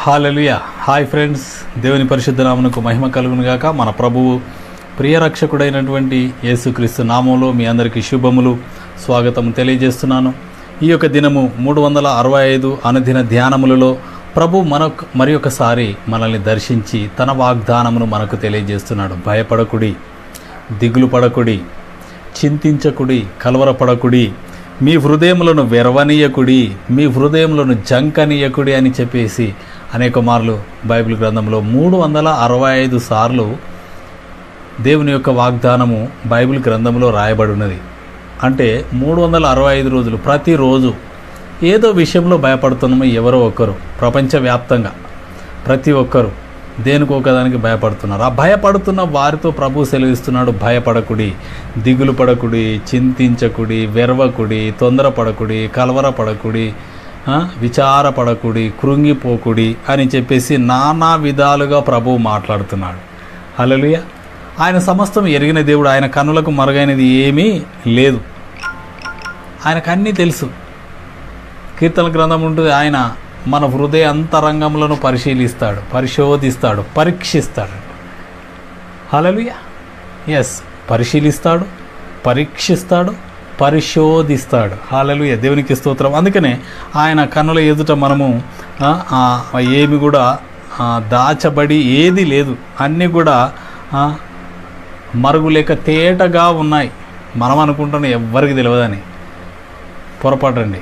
Hallelujah hi friends దేవుని పరిశుద్ధ నామమునకు మహిమ కలుగును గాక మన ప్రభువు ప్రియ రక్షకుడైనటువంటి యేసుక్రీస్తు నామంలో మీ అందరికీ శుభములు స్వాగతం తెలియజేస్తున్నాను ఈ యొక్క దినము మూడు వందల అరవై ఐదు అనుదిన ధ్యానములలో ప్రభు మనకు మరి ఒకసారి మనల్ని దర్శించి తన వాగ్దానమును మనకు తెలియజేస్తున్నాడు భయపడకుడి దిగులు పడకుడి చింతించకుడి కలవరపడకుడి మీ హృదయములను వెరవనీయకుడి మీ హృదయములను జంకనీయకుడి అని చెప్పేసి అనేక మార్లు బైబిల్ గ్రంథంలో మూడు వందల అరవై ఐదు సార్లు దేవుని యొక్క వాగ్దానము బైబిల్ గ్రంథంలో రాయబడి ఉన్నది అంటే మూడు వందల అరవై ఐదు రోజులు ప్రతిరోజు ఏదో విషయంలో భయపడుతున్నామో ఎవరో ఒకరు ప్రపంచవ్యాప్తంగా ప్రతి ఒక్కరు దేనికి ఒకదానికి భయపడుతున్నారు ఆ భయపడుతున్న వారితో ప్రభు సెలవిస్తున్నాడు భయపడకుడి దిగులు పడకుడి చింతించకుడి వెరవకుడి తొందరపడకుడి కలవరపడకుడి ఆ, విచారపడకుడి కృంగిపోకుడి అని చెప్పేసి నానా విధాలుగా ప్రభువు మాట్లాడుతున్నాడు హల్లెలూయా ఆయన సమస్తం ఎరిగిన దేవుడు ఆయన కన్నులకు మరుగైనది ఏమీ లేదు ఆయనకు అన్నీ తెలుసు కీర్తన గ్రంథం ఉంటుంది ఆయన మన హృదయ అంతరంగములను పరిశీలిస్తాడు పరిశోధిస్తాడు పరీక్షిస్తాడు హలలుయ ఎస్ పరిశీలిస్తాడు పరీక్షిస్తాడు పరిశోధిస్తాడు హాలలుయ దేవునికి స్తోత్రం అందుకనే ఆయన కన్నుల ఎదుట మనము ఆ, ఆ, ఏమి కూడా ఆ, దాచబడి ఏది లేదు అన్నీ కూడా ఆ, మరుగు లేక తేటగా ఉన్నాయి మనం అనుకుంటున్నాం ఎవ్వరికి తెలియదని పొరపాటండి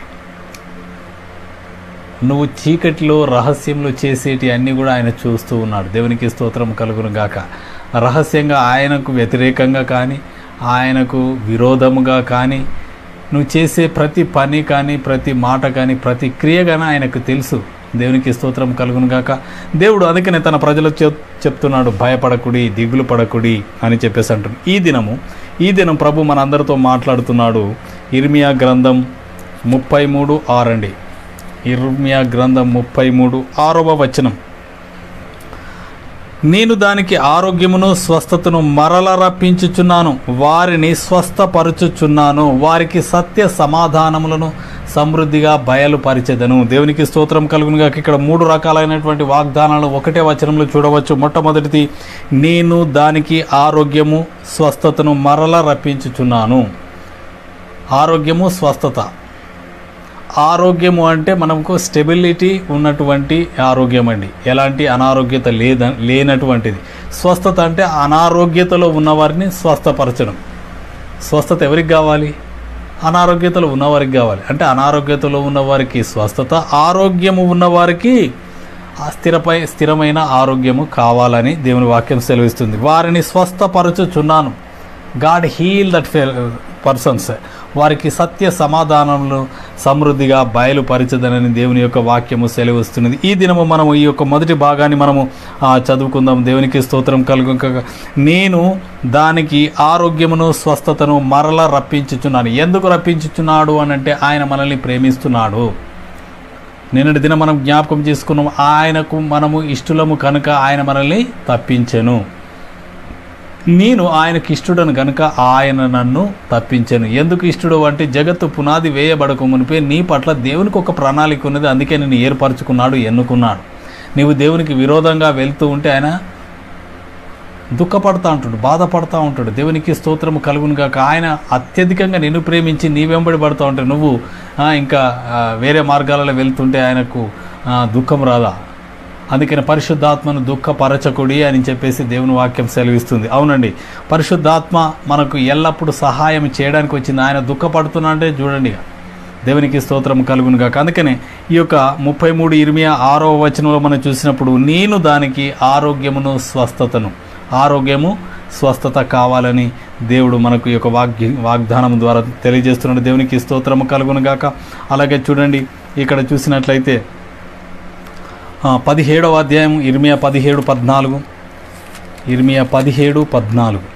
నువ్వు చీకటిలో రహస్యంలో చేసేటి అన్నీ కూడా ఆయన చూస్తూ ఉన్నాడు దేవునికి స్తోత్రం కలుగును గాక రహస్యంగా ఆయనకు వ్యతిరేకంగా కానీ ఆయనకు విరోధముగా కానీ నువ్వు చేసే ప్రతి పని కానీ ప్రతి మాట కానీ ప్రతి క్రియ కానీ ఆయనకు తెలుసు దేవునికి స్తోత్రం కలుగును గాక దేవుడు అందుకనే తన ప్రజలకు చెప్ చెప్తున్నాడు భయపడకుడి దిగులు పడకుడి అని చెప్పేసి అంటున్నాడు ఈ దినము ఈ దినం ప్రభు మన అందరితో మాట్లాడుతున్నాడు ఇర్మియా గ్రంథం ముప్పై మూడు ఆరండి ఇర్మియా గ్రంథం ముప్పై మూడు ఆరవ వచనం నేను దానికి ఆరోగ్యమును స్వస్థతను మరల రప్పించుచున్నాను వారిని స్వస్థపరచుచున్నాను వారికి సత్య సమాధానములను సమృద్ధిగా బయలుపరిచెదను దేవునికి స్తోత్రం కలుగునుగా ఇక్కడ మూడు రకాలైనటువంటి వాగ్దానాలు ఒకటే వచనంలో చూడవచ్చు మొట్టమొదటిది నేను దానికి ఆరోగ్యము స్వస్థతను మరల రప్పించుచున్నాను ఆరోగ్యము స్వస్థత ఆరోగ్యము అంటే మనకు స్టెబిలిటీ ఉన్నటువంటి ఆరోగ్యం అండి ఎలాంటి అనారోగ్యత లేద లేనటువంటిది స్వస్థత అంటే అనారోగ్యతలో ఉన్నవారిని స్వస్థపరచడం స్వస్థత ఎవరికి కావాలి అనారోగ్యతలో ఉన్నవారికి కావాలి అంటే అనారోగ్యతలో ఉన్నవారికి స్వస్థత ఆరోగ్యము ఉన్నవారికి ఆ స్థిరపై స్థిరమైన ఆరోగ్యము కావాలని దేవుని వాక్యం సెలవిస్తుంది వారిని స్వస్థపరచుచున్నాను గాడ్ హీల్ దట్ పర్సన్స్ వారికి సత్య సమాధానములు సమృద్ధిగా బయలుపరచదనని దేవుని యొక్క వాక్యము సెలవిస్తున్నది ఈ దినము మనము ఈ యొక్క మొదటి భాగాన్ని మనము ఆ, చదువుకుందాం దేవునికి స్తోత్రం కలుగు నేను దానికి ఆరోగ్యమును స్వస్థతను మరల రప్పించుచున్నాను ఎందుకు రప్పించుచున్నాడు అని అంటే ఆయన మనల్ని ప్రేమిస్తున్నాడు నిన్నటి దినం మనం జ్ఞాపకం చేసుకున్నాం ఆయనకు మనము ఇష్టలము కనుక ఆయన మనల్ని తప్పించెను నేను ఆయనకి ఇష్టడను కనుక ఆయన నన్ను తప్పించాను ఎందుకు ఇష్టడు అంటే జగత్తు పునాది వేయబడక మునిపే నీ పట్ల దేవునికి ఒక ప్రణాళిక ఉన్నది అందుకే నేను ఏర్పరచుకున్నాడు ఎన్నుకున్నాడు నీవు దేవునికి విరోధంగా వెళ్తూ ఉంటే ఆయన దుఃఖపడతా ఉంటాడు బాధపడతా ఉంటాడు దేవునికి స్తోత్రము కలుగును కాక ఆయన అత్యధికంగా నిన్ను ప్రేమించి నీ వెంబడి పడుతూ ఉంటే నువ్వు ఆ, ఇంకా ఆ, వేరే మార్గాలలో వెళ్తుంటే ఆయనకు ఆ, దుఃఖం రాదా అందుకని పరిశుద్ధాత్మను దుఃఖపరచకుడి అని చెప్పేసి దేవుని వాక్యం సెలవిస్తుంది అవునండి పరిశుద్ధాత్మ మనకు ఎల్లప్పుడూ సహాయం చేయడానికి వచ్చింది ఆయన దుఃఖపడుతున్నా అంటే చూడండి ఇక. దేవునికి స్తోత్రం కలుగును కాక అందుకనే ఈ యొక్క ముప్పై మూడు ఇరిమియా ఆరో వచనంలో మనం చూసినప్పుడు నేను దానికి ఆరోగ్యమును స్వస్థతను ఆరోగ్యము స్వస్థత కావాలని దేవుడు మనకు ఈ యొక్క వాగ్య వాగ్దానం ద్వారా తెలియజేస్తున్నాడు దేవునికి స్తోత్రము కలుగును గాక అలాగే చూడండి ఇక్కడ చూసినట్లయితే ఆ, పదిహేడవ అధ్యాయం ఇర్మియా పదిహేడు పద్నాలుగు ఇర్మియా పదిహేడు పద్నాలుగు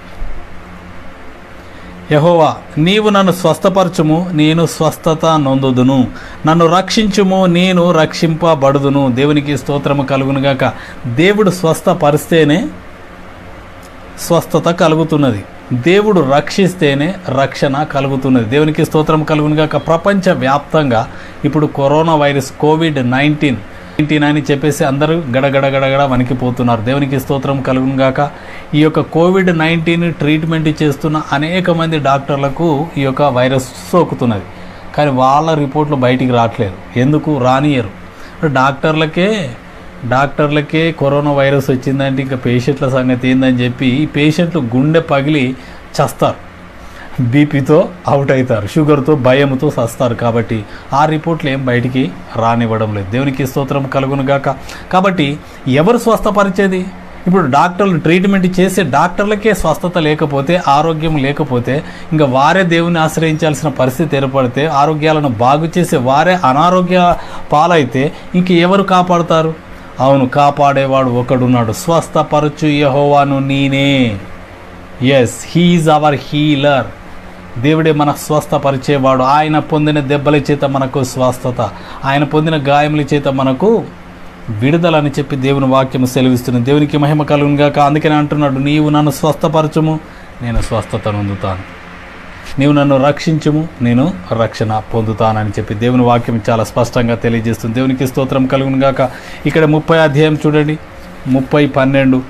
యహోవా నీవు నన్ను స్వస్థపరచుము నేను స్వస్థత నొందుదును నన్ను రక్షించుము నేను రక్షింపబడుదును దేవునికి స్తోత్రము కలుగునుగాక దేవుడు స్వస్థపరిస్తేనే స్వస్థత కలుగుతున్నది దేవుడు రక్షిస్తేనే రక్షణ కలుగుతున్నది దేవునికి స్తోత్రం కలుగునుగాక ప్రపంచ వ్యాప్తంగా ఇప్పుడు corona virus covid nineteen nineteen అని చెప్పేసి అందరూ గడగడ గడగడ వణికిపోతున్నారు దేవునికి స్తోత్రం కలుగును గాక ఈ యొక్క కోవిడ్ నైన్టీన్ ట్రీట్మెంట్ చేస్తున్న అనేక మంది డాక్టర్లకు ఈ యొక్క వైరస్ సోకుతున్నది కానీ వాళ్ళ రిపోర్ట్లు బయటికి రావట్లేదు ఎందుకు రానియరు డాక్టర్లకే డాక్టర్లకే కరోనా వైరస్ వచ్చిందంటే ఇంకా పేషెంట్ల సంగతి ఏందని చెప్పి ఈ పేషెంట్లు గుండె పగిలి చస్తారు బీపీతో అవుట్ అవుతారు షుగర్తో భయంతో సస్తారు కాబట్టి ఆ రిపోర్ట్లు ఏం బయటికి రానివ్వడం లేదు దేవునికి స్తోత్రం కలుగును గాక కాబట్టి ఎవరు స్వస్థపరిచేది ఇప్పుడు డాక్టర్లు ట్రీట్మెంట్ చేసే డాక్టర్లకే స్వస్థత లేకపోతే ఆరోగ్యం లేకపోతే ఇంకా వారే దేవుని ఆశ్రయించాల్సిన పరిస్థితి ఏర్పడితే ఆరోగ్యాలను బాగు చేసే వారే అనారోగ్య పాలైతే ఇంక ఎవరు కాపాడుతారు అవును కాపాడేవాడు ఒకడున్నాడు స్వస్థపరచు యహోవాను నేనే ఎస్ హీఈస్ అవర్ హీలర్ దేవుడే మన స్వస్థపరిచేవాడు ఆయన పొందిన దెబ్బల చేత మనకు స్వస్థత ఆయన పొందిన గాయముల చేత మనకు విడుదలని చెప్పి దేవుని వాక్యం సెలవిస్తుంది దేవునికి మహిమ కలుగును గాక అందుకని అంటున్నాడు నీవు నన్ను స్వస్థపరచుము నేను స్వస్థత పొందుతాను నీవు నన్ను రక్షించుము నేను రక్షణ పొందుతానని చెప్పి దేవుని వాక్యం చాలా స్పష్టంగా తెలియజేస్తుంది దేవునికి స్తోత్రం కలుగును గాక ఇక్కడ ముప్పై అధ్యాయం చూడండి ముప్పై పన్నెండు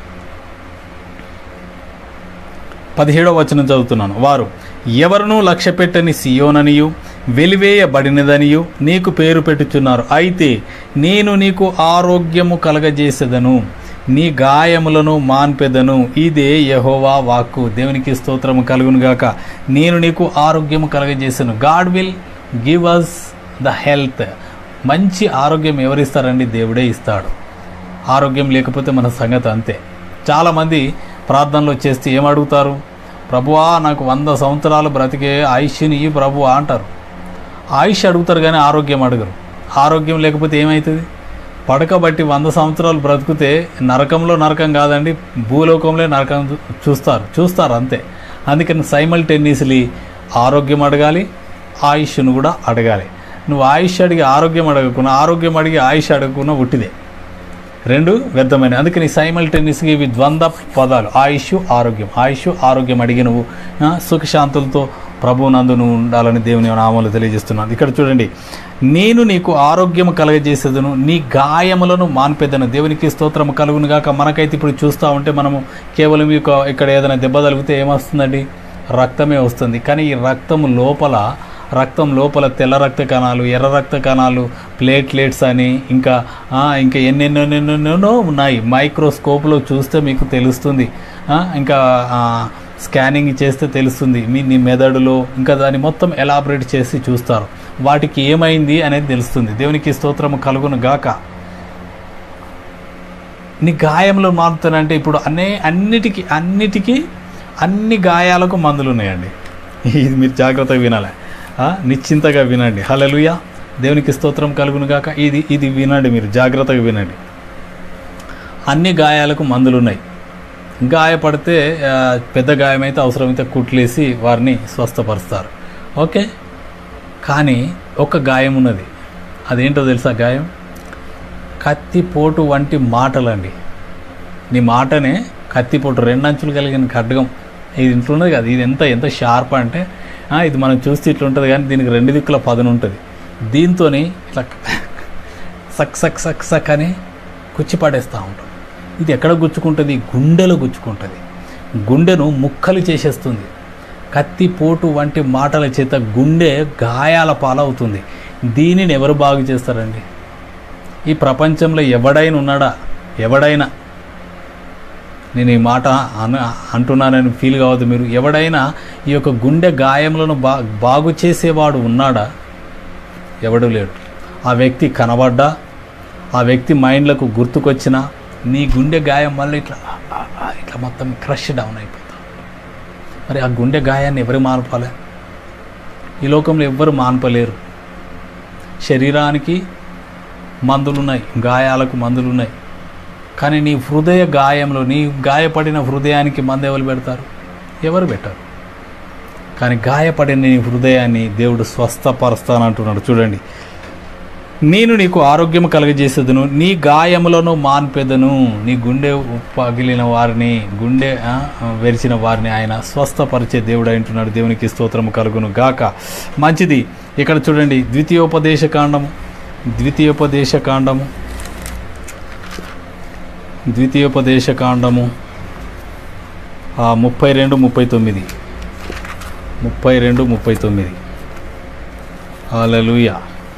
పదిహేడవ వచనం చదువుతున్నాను వారు ఎవరునూ లక్ష్య పెట్టని సియోననియు వెలివేయబడినదనియు నీకు పేరు పెట్టుచున్నారు అయితే నేను నీకు ఆరోగ్యము కలగజేసేదను నీ గాయములను మాన్పెదను ఇదే యహోవా వాక్కు దేవునికి స్తోత్రము కలుగును గాక నేను నీకు ఆరోగ్యము కలగజేసాను God will give us the health మంచి ఆరోగ్యం ఎవరిస్తారండి దేవుడే ఇస్తాడు ఆరోగ్యం లేకపోతే మన సంగతి అంతే చాలామంది ప్రార్థనలో చేస్తే ఏం అడుగుతారు ప్రభువా నాకు వంద సంవత్సరాలు బ్రతికే ఆయుష్ని ఈ ప్రభువా అంటారు ఆయుష్ అడుగుతారు కానీ ఆరోగ్యం అడగరు ఆరోగ్యం లేకపోతే ఏమవుతుంది పడకబట్టి వంద సంవత్సరాలు బ్రతికితే నరకంలో నరకం కాదండి భూలోకంలో నరకం చూ- చూస్తారు చూస్తారు అంతే అందుకని సైమల్టేనియస్లీ ఆరోగ్యం అడగాలి ఆయుష్ను కూడా అడగాలి నువ్వు ఆయుష్ అడిగి ఆరోగ్యం అడగకుండా ఆరోగ్యం అడిగి ఆయుష్ అడగకుండా ఉట్టిదే రెండు వ్యర్థమైన అందుకని సైమల్టేనియస్గా ఇవి ద్వంద్వ పదాలు ఆయుష్ ఆరోగ్యం ఆయుష్ ఆరోగ్యం అడిగి నువ్వు ఆ, సుఖశాంతులతో ప్రభు నందు నువ్వు ఉండాలని దేవుని నామములు తెలియజేస్తున్నాను ఇక్కడ చూడండి నేను నీకు ఆరోగ్యం కలగజేసేదను నీ గాయములను మాన్పెదను దేవునికి స్తోత్రం కలుగును గాక మనకైతే ఇప్పుడు చూస్తూ ఉంటే మనము కేవలం ఈ యొక్క ఇక్కడ ఏదైనా దెబ్బ తగిలితే ఏమొస్తుందండి రక్తమే వస్తుంది కానీ ఈ రక్తము లోపల రక్తం లోపల తెల్ల రక్త కణాలు ఎర్ర రక్త కణాలు ప్లేట్లెట్స్ అని ఇంకా ఆ, ఇంకా ఎన్నెన్నెన్నెన్నెన్నో ఉన్నాయి మైక్రోస్కోప్లో చూస్తే మీకు తెలుస్తుంది ఆ, ఇంకా ఆ, స్కానింగ్ చేస్తే తెలుస్తుంది మీ నీ మెదడులో ఇంకా దాన్ని మొత్తం ఎలాబరేట్ చేసి చూస్తారు వాటికి ఏమైంది అనేది తెలుస్తుంది దేవునికి స్తోత్రము కలుగును గాక నీ గాయంలో మారుతానంటే ఇప్పుడు అనే అన్నిటికీ అన్నిటికీ అన్ని గాయాలకు మందులు ఉన్నాయండి ఇది మీరు జాగ్రత్తగా వినాలి ఆ, నిశ్చింతగా వినండి హలలుయ దేవునికి స్తోత్రం కలుగును గాక ఇది ఇది వినండి మీరు జాగ్రత్తగా వినండి అన్ని గాయాలకు మందులు ఉన్నాయి గాయపడితే ఆ, పెద్ద గాయమైతే అవసరమైతే కుట్లేసి వారిని స్వస్థపరుస్తారు ఓకే కానీ ఒక గాయం ఉన్నది అదేంటో తెలుసా గాయం కత్తిపోటు వంటి మాటలండి నీ మాటనే కత్తిపోటు రెండంచులు కలిగిన ఖడ్గం ఇది ఇంట్లున్నది కదా ఇది ఎంత ఎంత షార్ప్ అంటే ఆ, ఇది మనం చూస్తే ఇట్లా ఉంటుంది కానీ దీనికి రెండు దిక్కుల పదును ఉంటుంది దీంతో ఇట్లా సక్ సక్ సక్ సక్ అని కుచ్చి పడేస్తూ ఉంటాం ఇది ఎక్కడ గుచ్చుకుంటుంది గుండెలో గుచ్చుకుంటుంది గుండెను ముక్కలు చేసేస్తుంది కత్తి పోటు వంటి మాటల చేత గుండె గాయాల పాలవుతుంది దీనిని ఎవరు బాగు చేస్తారండి ఈ ప్రపంచంలో ఎవడైనా ఉన్నాడా ఎవడైనా నేను ఈ మాట అన అంటున్నానని ఫీల్ కావద్దు మీరు ఎవడైనా ఈ యొక్క గుండె గాయములను బా బాగు చేసేవాడు ఉన్నాడా ఎవడు లేడు ఆ వ్యక్తి కనబడ్డా ఆ వ్యక్తి మైండ్లకు గుర్తుకొచ్చినా నీ గుండె గాయం వల్ల ఇట్లా ఆ, ఆ, ఆ, ఇట్లా మొత్తం క్రష్ డౌన్ అయిపోతాం మరి ఆ గుండె గాయాన్ని ఎవరు మాన్పాలి ఈ లోకంలో ఎవ్వరు మాన్పలేరు శరీరానికి మందులున్నాయి గాయాలకు మందులున్నాయి కానీ నీ హృదయ గాయంలో నీ గాయపడిన హృదయానికి మందు ఎవరు పెడతారు ఎవరు పెట్టారు కానీ గాయపడిన నీ హృదయాన్ని దేవుడు స్వస్థపరుస్తానంటున్నాడు చూడండి నేను నీకు ఆరోగ్యం కలగజేసేదను నీ గాయములను మాన్పెదను నీ గుండె పగిలిన వారిని గుండె ఆ, వెరిచిన వారిని ఆయన స్వస్థపరిచే దేవుడు అంటున్నాడు దేవునికి స్తోత్రము కలుగును గాక మంచిది ఇక్కడ చూడండి ద్వితీయోపదేశ కాండము ద్వితీయోపదేశ కాండము ద్వితీయోపదేశ కాండము ఆ, ముప్పై రెండు ముప్పై తొమ్మిది ముప్పై రెండు ముప్పై తొమ్మిది హల్లెలూయా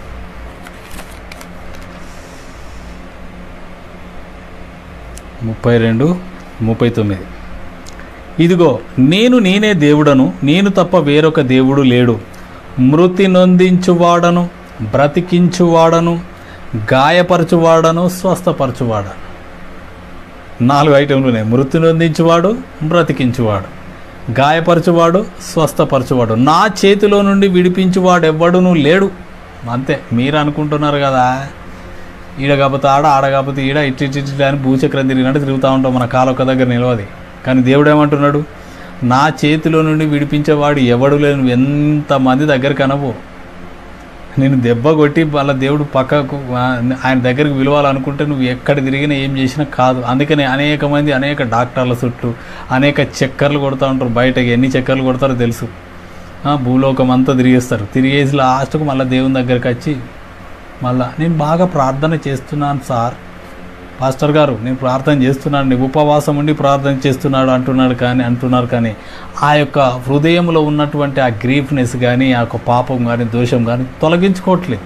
ముప్పై రెండు ముప్పై తొమ్మిది ఇదిగో నేను నేనే దేవుడను నేను తప్ప వేరొక దేవుడు లేడు మృతి నొందించువాడను బ్రతికించువాడను గాయపరచువాడను స్వస్థపరచువాడను నాలుగు ఐటెంలు ఉన్నాయి మృతి నొందించువాడు బ్రతికించువాడు గాయపరచువాడు స్వస్థపరచువాడు నా చేతిలో నుండి విడిపించువాడు ఎవ్వడునూ లేడు అంతే మీరు అనుకుంటున్నారు కదా ఈడ కాకపోతే ఆడ ఆడ కాకపోతే ఈడ ఇట్టి ఇట్టి ఇట్టి అని భూచక్రం తిరిగినట్టు తిరుగుతూ ఉంటాం మన కాలు ఒక్క దగ్గర నిలవది కానీ దేవుడు ఏమంటున్నాడు నా చేతిలో నుండి విడిపించేవాడు ఎవడు లేను ఎంతమంది దగ్గర కనవు నేను దెబ్బ కొట్టి వాళ్ళ దేవుడు పక్కకు ఆ, ఆయన దగ్గరికి పిలవాలనుకుంటే నువ్వు ఎక్కడ తిరిగినా ఏం చేసినా కాదు అందుకని అనేక మంది అనేక డాక్టర్ల చుట్టూ అనేక చక్కర్లు కొడుతూ ఉంటారు బయటకి ఎన్ని చక్కర్లు కొడతారో తెలుసు ఆ, భూలోకం అంతా తిరిగేస్తారు తిరిగేసి లాస్ట్కు మళ్ళీ దేవుని దగ్గరికి వచ్చి మళ్ళా నేను బాగా ప్రార్థన చేస్తున్నాను సార్ పాస్టర్ గారు నేను ప్రార్థన చేస్తున్నాను నేను ఉపవాసం ఉండి ప్రార్థన చేస్తున్నాడు అంటున్నాడు కానీ అంటున్నారు కానీ ఆ యొక్క హృదయంలో ఉన్నటువంటి ఆ గ్రీఫ్నెస్ కానీ ఆ యొక్క పాపం కానీ దోషం కానీ తొలగించుకోవట్లేదు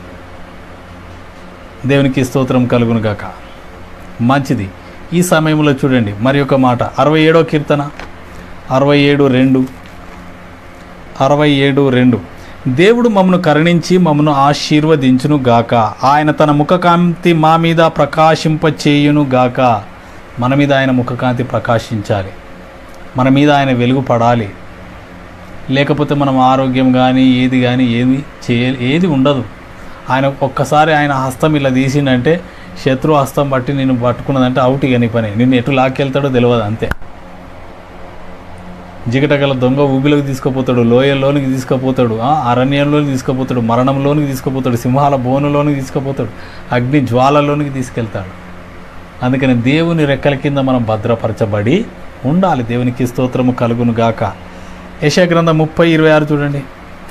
దేవునికి స్తోత్రం కలుగును గాక మంచిది ఈ సమయంలో చూడండి మరి ఒక మాట అరవై ఏడో కీర్తన అరవై ఏడు రెండు అరవై ఏడు రెండు దేవుడు మమ్మను కరుణించి మమ్మను ఆశీర్వదించును గాక ఆయన తన ముఖకాంతి మా మీద ప్రకాశింపచేయును గాక మన మీద ఆయన ముఖకాంతి ప్రకాశించాలి మన మీద ఆయన వెలుగు పడాలి లేకపోతే మనం ఆరోగ్యం కానీ ఏది కానీ ఏది చేయ ఏది ఉండదు ఆయన ఒక్కసారి ఆయన హస్తం ఇలా తీసిండంటే శత్రు హస్తం బట్టి నేను పట్టుకున్నదంటే అవుట్ ఇక నీ పని నిన్ను ఎటు లాక్కెళ్తాడో తెలియదు అంతే జిగటగల దొంగ ఊబిలోకి తీసుకుపోతాడు లోయల్లోనికి తీసుకుపోతాడు ఆ, అరణ్యంలోనికి తీసుకుపోతాడు మరణంలోనికి తీసుకుపోతాడు సింహాల బోనులోనికి తీసుకుపోతాడు అగ్ని జ్వాలలోనికి తీసుకెళ్తాడు అందుకని దేవుని రెక్కల కింద మనం భద్రపరచబడి ఉండాలి దేవునికి స్తోత్రము కలుగును గాక యశా గ్రంథం ముప్పై ఇరవై ఆరు చూడండి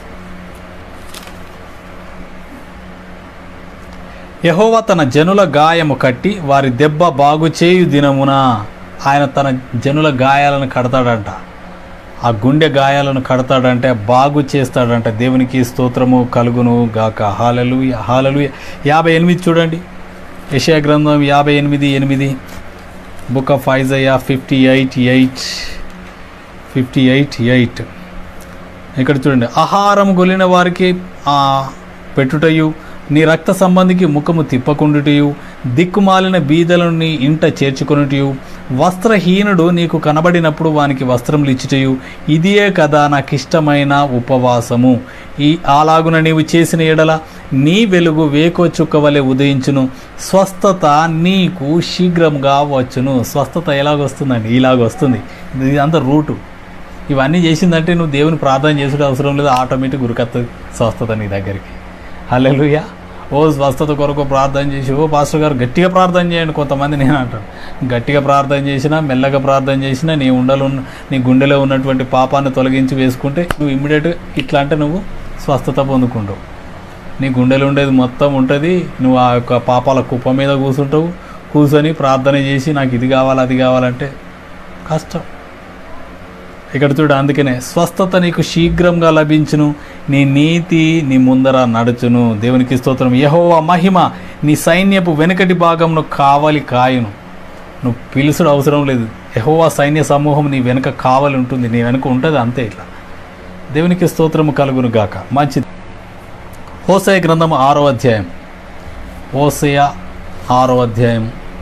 యహోవా తన జనుల గాయము కట్టి వారి దెబ్బ బాగు చేయు దినమున ఆయన తన జనుల గాయాలను కడతాడంట ఆ గుండె గాయాలను కడతాడంటే బాగు చేస్తాడంట దేవునికి స్తోత్రము కలుగును గాక హాలలు హాలలు యాభై ఎనిమిది చూడండి యశయా గ్రంథం యాభై ఎనిమిది ఎనిమిది book of Isaiah fifty eight eight fifty eight eight ఇక్కడ చూడండి ఆహారం గొలిన వారికి ఆ, పెట్టుటయు నీ రక్త సంబంధికి ముఖము తిప్పకుండుటయు దిక్కుమాలిన బీదలను నీ ఇంట చేర్చుకొనుటయు వస్త్రహీనుడు నీకు కనబడినప్పుడు వానికి వస్త్రములు ఇచ్చుటయు ఇదియే కదా నాకు ఇష్టమైన ఉపవాసము ఈ అలాగున నీవు చేసిన ఎడల నీ వెలుగు వేకో చుక్క వలె ఉదయించును స్వస్థత నీకు శీఘ్రంగా వచ్చును స్వస్థత ఎలాగొస్తుందండి ఇలాగొస్తుంది ఇదంతా రూటు ఇవన్నీ చేసిందంటే నువ్వు దేవుని ప్రార్థన చేసుడు అవసరం లేదు ఆటోమేటిక్ గురికత్తది స్వస్థత నీ దగ్గరికి హల్లెలూయా ఓ స్వస్థత కొరకు ప్రార్థన చేసి ఓ పాస్టర్ గారు గట్టిగా ప్రార్థన చేయండి కొంతమంది నేను అంటాను గట్టిగా ప్రార్థన చేసినా మెల్లగా ప్రార్థన చేసినా నీ ఉండలు ఉన్న నీ గుండెలో ఉన్నటువంటి పాపాన్ని తొలగించి వేసుకుంటే నువ్వు ఇమ్మీడియట్గా ఇట్లా అంటే నువ్వు స్వస్థత పొందుకుంటావు నీ గుండెలో ఉండేది మొత్తం ఉంటుంది నువ్వు ఆ యొక్క పాపాల కుప్ప మీద కూర్చుంటావు కూర్చొని ప్రార్థన చేసి నాకు ఇది కావాలి అది కావాలంటే కష్టం ఇక్కడ చూడు అందుకనే స్వస్థత నీకు శీఘ్రంగా లభించును నీ నీతి నీ ముందర నడుచును దేవునికి స్తోత్రం యహోవా మహిమ నీ సైన్యపు వెనుకటి భాగంను కావలి కాయును నువ్వు పిలుసుడు అవసరం లేదు యహోవా సైన్య సమూహం నీ వెనుక కావలి ఉంటుంది నీ వెనుక ఉంటుంది అంతే ఇట్లా దేవునికి స్తోత్రము కలుగును గాక మంచిది హోసయ గ్రంథం ఆరో అధ్యాయం హోసయ ఆరో అధ్యాయం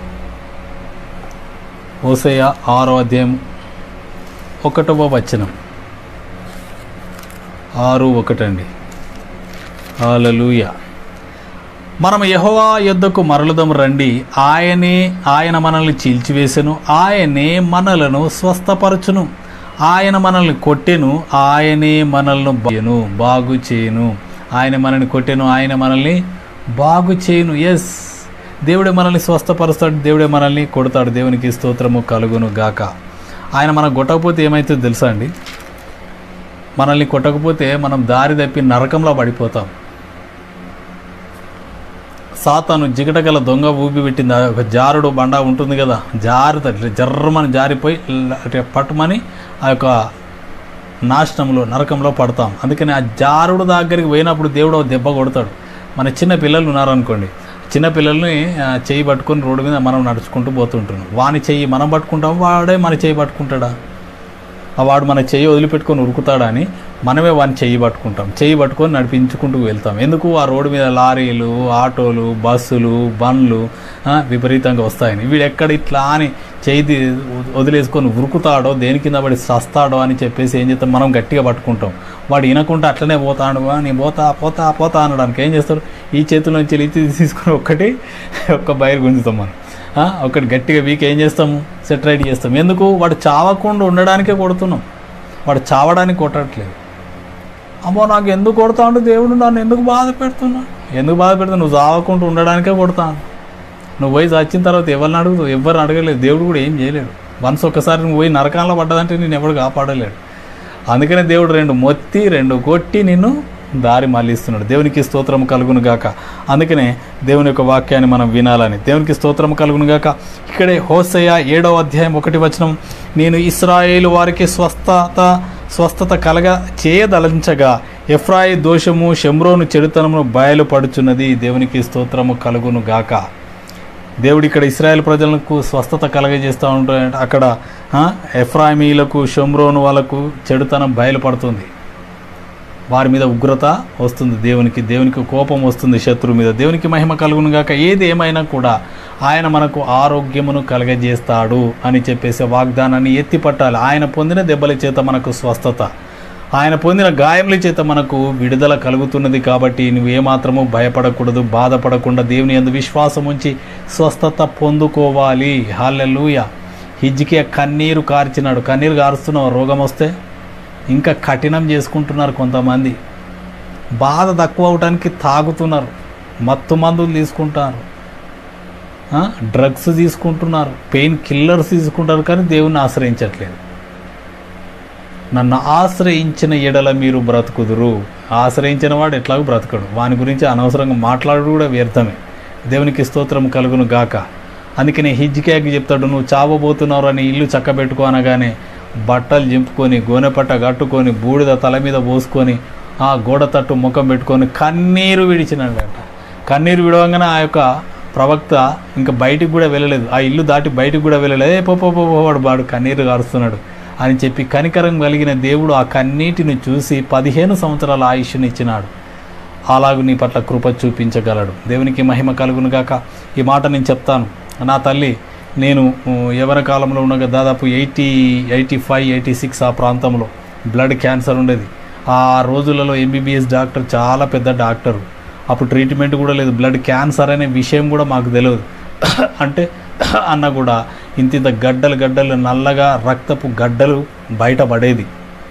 హోసయ ఆరో అధ్యాయం ఒకటవ వచనం ఆరు ఒకటండి హాలలుయ మనం యహోవా యొద్దకు మరలుదం రండి ఆయనే ఆయన మనల్ని చీల్చివేసెను ఆయనే మనలను స్వస్థపరచును ఆయన మనల్ని కొట్టెను ఆయనే మనల్ని బాగును బాగు చేయను ఆయన మనల్ని కొట్టెను ఆయన మనల్ని బాగు చేయను ఎస్ దేవుడే మనల్ని స్వస్థపరుస్తాడు దేవుడే మనల్ని కొడతాడు దేవునికి స్తోత్రము కలుగును గాక ఆయన మనం కొట్టకపోతే ఏమవుతుందో తెలుసా అండి మనల్ని కొట్టకపోతే మనం దారి తప్పి నరకంలో పడిపోతాం సాతాను జిగటగల దొంగ ఊపి పెట్టింది ఆ ఒక జారుడు బండ ఉంటుంది కదా జారుతుంది జర్రమని జారిపోయి ల- అంటే పట్టుమని ఆ యొక్క నాశనంలో నరకంలో పడతాం అందుకని ఆ జారుడు దగ్గరికి పోయినప్పుడు దేవుడు ఒక దెబ్బ కొడతాడు మన చిన్న పిల్లలు ఉన్నారనుకోండి చిన్న పిల్లల్ని ఆ, చెయ్యి పట్టుకొని రోడ్డు మీద మనం నడుచుకుంటూ పోతుంటున్నాం వాని చెయ్యి మనం పట్టుకుంటాం వాడే మన చెయ్యి పట్టుకుంటాడా ఆ వాడు మన చెయ్యి వదిలిపెట్టుకొని ఉరుకుతాడా అని మనమే వాడిని చెయ్యి పట్టుకుంటాం చెయ్యి పట్టుకొని నడిపించుకుంటూ వెళ్తాం ఎందుకు ఆ రోడ్డు మీద లారీలు ఆటోలు బస్సులు బండ్లు ఆ, విపరీతంగా వస్తాయని వీడు ఎక్కడ ఇట్లా అని చెయ్యి తీ- వదిలేసుకొని ఉరుకుతాడో దేని కింద పడి సస్తాడో అని చెప్పేసి ఏం చేస్తాం మనం గట్టిగా పట్టుకుంటాం వాడు వినకుండా అట్లనే పోతాడు "ఆ, నీ పోతా పోతా పోతా అనడానికి ఏం చేస్తారు ఈ చేతిలో నుంచి ఇది తీసుకొని ఒక్కటి ఒక్క బయలు గుంజుతాం మనం ఆ, ఒకటి గట్టిగా వీక్ ఏం చేస్తాము సెట్ రైట్ చేస్తాం ఎందుకు వాడు చావకుండా ఉండడానికే కొడుతున్నాం వాడు చావడానికి కొట్టట్లేదు అమ్మో నాకు ఎందుకు కొడతాడు దేవుడు నన్ను ఎందుకు బాధ పెడుతున్నా ఎందుకు బాధ పెడుతున్నా నువ్వు చావకుండా ఉండడానికే కొడతాను నువ్వు పోయి చచ్చిన తర్వాత ఎవరిని అడుగుతావు ఎవరిని అడగలేదు దేవుడు కూడా ఏం చేయలేడు వన్స్ ఒక్కసారి నువ్వు పోయి నరకంలో పడ్డదంటే నేను ఎవడు కాపాడలేడు అందుకనే దేవుడు రెండు మొత్తి రెండు కొట్టి నిన్ను దారి మళ్ళిస్తున్నాడు దేవునికి స్తోత్రం కలుగును గాక అందుకనే దేవుని యొక్క వాక్యాన్ని మనం వినాలని దేవునికి స్తోత్రం కలుగును గాక ఇక్కడే హోసయ్య ఏడవ అధ్యాయం ఒకటి వచనం నేను ఇస్రాయేలు వారికి స్వస్థత స్వస్థత కలగ చేయదలంచగా ఎఫ్రాయి దోషము షమ్రోను చెడుతనమును బయలుపడుచున్నది దేవునికి స్తోత్రము కలుగును గాక దేవుడు ఇక్కడ ఇస్రాయేల్ ప్రజలకు స్వస్థత కలగజేస్తూ ఉంటాడు అక్కడ ఆ, ఎఫ్రాయిమీలకు షమ్రోను వాళ్ళకు చెడుతనం బయలుపడుతుంది వారి మీద ఉగ్రత వస్తుంది దేవునికి దేవునికి కోపం వస్తుంది శత్రువు మీద దేవునికి మహిమ కలుగును గాక ఏది ఏమైనా కూడా ఆయన మనకు ఆరోగ్యమును కలగజేస్తాడు అని చెప్పేసి వాగ్దానాన్ని ఎత్తి పట్టాలి ఆయన పొందిన దెబ్బల చేత మనకు స్వస్థత ఆయన పొందిన గాయముల చేత మనకు విడుదల కలుగుతున్నది కాబట్టి నువ్వు ఏమాత్రము భయపడకూడదు బాధపడకుండా దేవుని యందు విశ్వాసం ఉంచి స్వస్థత పొందుకోవాలి హాలెలూయ హిజ్కియా కన్నీరు కార్చినాడు కన్నీరు కారుస్తున్నావు రోగం వస్తే ఇంకా కఠినం చేసుకుంటున్నారు కొంతమంది బాధ తక్కువ అవడానికి తాగుతున్నారు మత్తు మందులు తీసుకుంటారు ఆ, డ్రగ్స్ తీసుకుంటున్నారు పెయిన్ కిల్లర్స్ తీసుకుంటారు కానీ దేవుణ్ణి ఆశ్రయించట్లేదు నన్ను ఆశ్రయించిన ఎడల మీరు బ్రతుకుదురు ఆశ్రయించిన వాడు ఎట్లాగో బ్రతకడు వాని గురించి అనవసరంగా మాట్లాడు కూడా వ్యర్థమే దేవునికి స్తోత్రం కలుగును గాక అందుకనే హిజ్కియాకి చెప్తాడు నువ్వు చావబోతున్నావు అని ఇల్లు చక్కబెట్టుకో అనగానే బట్టలు చింపుకొని గోనెపట్ట కట్టుకొని బూడిద తల మీద పోసుకొని ఆ గోడ తట్టు ముఖం పెట్టుకొని కన్నీరు విడిచినాడట కన్నీరు విడవంగానే ఆ యొక్క ప్రవక్త ఇంకా బయటికి కూడా వెళ్ళలేదు ఆ ఇల్లు దాటి బయటికి కూడా వెళ్ళలేదు ఏ పో పో పో పో, వాడు వాడు కన్నీరు కారుస్తున్నాడు అని చెప్పి కనికరం కలిగిన దేవుడు ఆ కన్నీటిని చూసి పదిహేను సంవత్సరాల ఆయుష్ని ఇచ్చినాడు అలాగు నీ పట్ల కృప చూపించగలడు దేవునికి మహిమ కలుగును గాక ఈ మాట నేను చెప్తాను నా తల్లి నేను ఉ, యవన కాలంలో ఉండగా దాదాపు eighty eighty five eighty six ఆ ప్రాంతంలో బ్లడ్ క్యాన్సర్ ఉండేది ఆ రోజులలో ఎంబీబీఎస్ డాక్టర్ చాలా పెద్ద డాక్టరు అప్పుడు ట్రీట్మెంట్ కూడా లేదు బ్లడ్ క్యాన్సర్ అనే విషయం కూడా మాకు తెలియదు అంటే అన్న కూడా ఇంత ఇంత గడ్డలు గడ్డలు నల్లగా రక్తపు గడ్డలు బయటపడేది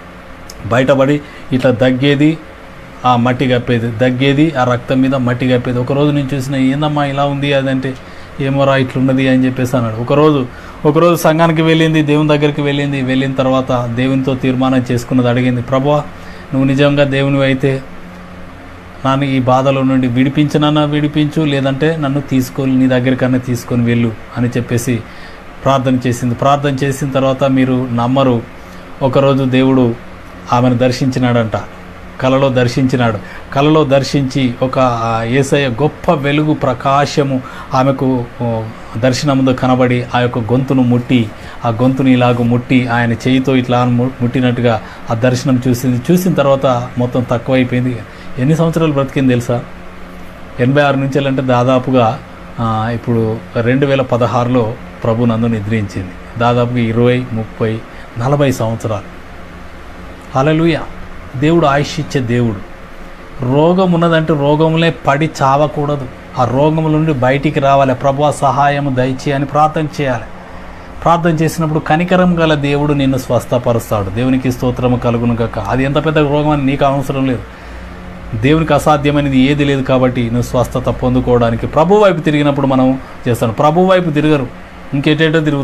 బయటపడి ఇట్లా దగ్గేది ఆ మట్టి కప్పేది దగ్గేది ఆ రక్తం మీద మట్టి కప్పేది ఒకరోజు నేను చూసిన ఏందమ్మా ఇలా ఉంది అదంటే ఏమోరా ఇట్లున్నది అని చెప్పేసి అన్నాడు ఒకరోజు ఒకరోజు సంఘానికి వెళ్ళింది దేవుని దగ్గరికి వెళ్ళింది వెళ్ళిన తర్వాత దేవునితో తీర్మానం చేసుకున్నది అడిగింది ప్రభా నువ్వు నిజంగా దేవునివి అయితే నన్ను ఈ బాధలో నుండి విడిపించనన్నా విడిపించు లేదంటే నన్ను తీసుకొని నీ దగ్గరికన్నా తీసుకొని వెళ్ళు అని చెప్పేసి ప్రార్థన చేసింది ప్రార్థన చేసిన తర్వాత మీరు నమ్మరు ఒకరోజు దేవుడు ఆమెను దర్శించినాడంట కలలో దర్శించినాడు కలలో దర్శించి ఒక ఆ, యేసయ్య గొప్ప వెలుగు ప్రకాశము ఆమెకు ఓ, దర్శనముందు కనబడి ఆ యొక్క గొంతును ముట్టి ఆ గొంతుని ఇలాగ ముట్టి ఆయన చేయితో ఇట్లా ము- ముట్టినట్టుగా ఆ దర్శనం చూసింది చూసిన తర్వాత మొత్తం తక్కువైపోయింది ఎన్ని సంవత్సరాలు బ్రతికింది తెలుసా ఎనభై ఆరు నుంచి అంటే దాదాపుగా ఆ, ఇప్పుడు రెండు వేల పదహారులో ప్రభు నందు నిద్రించింది దాదాపుగా ఇరవై ముప్పై నలభై సంవత్సరాలు హల్లెలూయా దేవుడు ఆయుష్ ఇచ్చే దేవుడు రోగం ఉన్నదంటే రోగములే పడి చావకూడదు ఆ రోగముల నుండి బయటికి రావాలి ప్రభు సహాయము దయచే అని ప్రార్థన చేయాలి ప్రార్థన చేసినప్పుడు కనికరం గల దేవుడు నిన్ను స్వస్థపరుస్తాడు దేవునికి స్తోత్రము కలుగును కాక అది ఎంత పెద్ద రోగం అని నీకు అవసరం లేదు దేవునికి అసాధ్యమైనది ఏది లేదు కాబట్టి నువ్వు స్వస్థత పొందుకోవడానికి ప్రభు వైపు తిరిగినప్పుడు మనం చేస్తాను ప్రభు వైపు తిరగరు ఇంకేటేటో తిరుగుతారు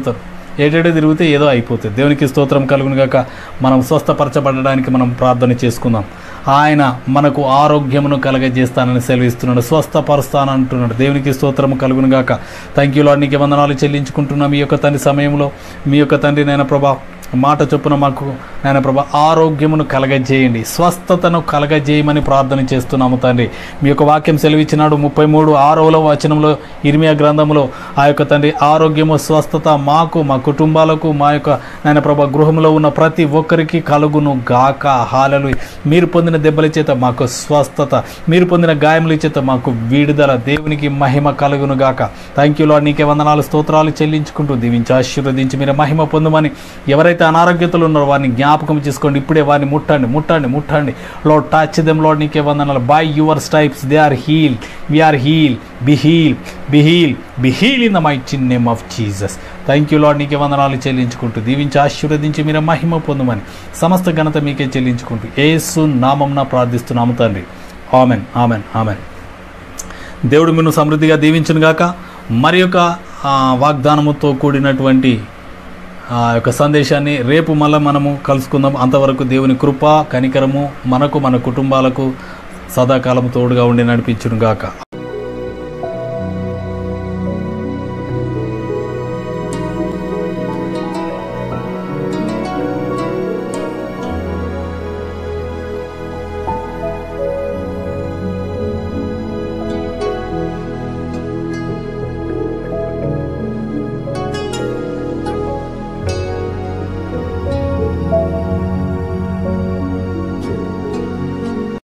ఏటేటో తిరిగితే ఏదో అయిపోతుంది దేవునికి స్తోత్రం కలుగును గాక మనం స్వస్థపరచబడడానికి మనం ప్రార్థన చేసుకుందాం ఆయన మనకు ఆరోగ్యమును కలగజేస్తానని సెలవిస్తున్నాడు స్వస్థపరుస్తాను అంటున్నాడు దేవునికి స్తోత్రం కలుగును గాక థ్యాంక్ యూ లాడ్ నీకు వందనాలు చెల్లించుకుంటున్నాం మీ యొక్క తండ్రి సమయంలో మీ యొక్క తండ్రి నైనా ప్రభా మాట చొప్పున మాకు నాయన ప్రభా ఆరోగ్యమును కలగజేయండి స్వస్థతను కలగజేయమని ప్రార్థన చేస్తున్నాము తండ్రి మీ యొక్క వాక్యం సెలవిచ్చినాడు ముప్పై మూడు ఆరవలో వచనంలో ఇర్మియా గ్రంథంలో ఆ యొక్క తండ్రి ఆరోగ్యము స్వస్థత మాకు మా కుటుంబాలకు మా యొక్క నాయన ప్రభా గృహంలో ఉన్న ప్రతి ఒక్కరికి కలుగును గాక హాలలు మీరు పొందిన దెబ్బల చేత మాకు స్వస్థత మీరు పొందిన గాయముల చేత మాకు విడుదల దేవునికి మహిమ కలుగును గాక థ్యాంక్ యూ లాడ్ నీకే వందనాలు స్తోత్రాలు చెల్లించుకుంటూ దీవించి ఆశీర్వదించి మీరు మహిమ పొందమని ఎవరైతే అనారోగ్యతలు ఉన్నారో వారిని జ్ఞాపకం చేసుకోండి ఇప్పుడే వారిని ముట్టండి ముట్టండి ముట్టండి లోడ్ టచ్ దెమ్ లోడ్ నీకే వందనాలు by your stripes they are heal we are heal be heal be heal be heal in the మై చిన్ name of Jesus thank you Lord నీకే వందనాలు చెల్లించుకుంటూ దీవించి ఆశీర్వదించి మీరు మహిమ పొందమని సమస్త ఘనత మీకే చెల్లించుకుంటూ ఏసు నామంన ప్రార్థిస్తున్నాము తండ్రి ఆమెన్ ఆమెన్ ఆమెన్ దేవుడు మిన్ను సమృద్ధిగా దీవించును గాక మరి యొక్క ఆ, వాగ్దానముతో కూడినటువంటి ఆ యొక్క సందేశాన్ని రేపు మళ్ళీ మనము కలుసుకుందాం అంతవరకు దేవుని కృప కనికరము మనకు మన కుటుంబాలకు సదాకాలం తోడుగా ఉండి నడిపించును గాక